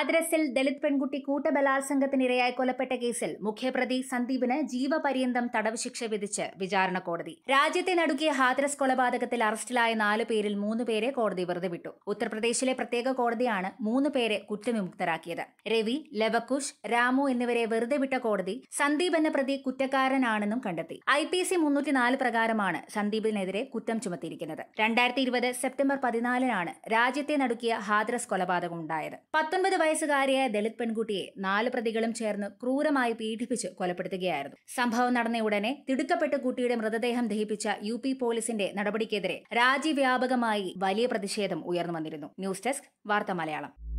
ഹാദ്രസിൽ ദളിത് പെൺകുട്ടി കൂട്ടബലാത്സംഗത്തിനിരയായി കൊലപ്പെട്ട കേസിൽ മുഖ്യപ്രതി സന്ദീപിന് ജീവപര്യന്തം തടവ് ശിക്ഷ വിധിച്ച് വിചാരണ കോടതി രാജ്യത്തെ നടുക്കിയ ഹാദ്രസ് കൊലപാതകത്തിൽ അറസ്റ്റിലായ നാല് പേരിൽ മൂന്ന് പേരെ കോടതി വെറുതെ വിട്ടു ഉത്തർപ്രദേശിലെ പ്രത്യേക കോടതിയാണ് മൂന്ന് പേരെ കുറ്റവിമുക്തരാക്കിയത് രവി ലവകുഷ് രാമു എന്നിവരെ വെറുതെ വിട്ട കോടതി സന്ദീപ് എന്ന പ്രതി കുറ്റക്കാരനാണെന്നും കണ്ടെത്തി ഐ പി സി മുന്നൂറ്റിനാല് പ്രകാരമാണ് സന്ദീപിനെതിരെ കുറ്റം ചുമത്തിയിരിക്കുന്നത് രണ്ടായിരത്തി ഇരുപത് സെപ്റ്റംബർ പതിനാലിനാണ് രാജ്യത്തെ നടുക്കിയ ഹാദ്രസ് കൊലപാതകം ഉണ്ടായത് പത്തൊൻപത് വയസ്സുകാരിയായ ദളിത് പെൺകുട്ടിയെ നാല് പ്രതികളും ചേർന്ന് ക്രൂരമായി പീഡിപ്പിച്ച് കൊലപ്പെടുത്തുകയായിരുന്നു സംഭവം നടന്ന ഉടനെ തിടുക്കപ്പെട്ട് കുട്ടിയുടെ മൃതദേഹം ദഹിപ്പിച്ച യു പി പോലീസിന്റെ നടപടിക്കെതിരെ രാജ്യവ്യാപകമായി വലിയ പ്രതിഷേധം ഉയർന്നു വന്നിരുന്നു ന്യൂസ് ഡെസ്ക് വാർത്ത മലയാളം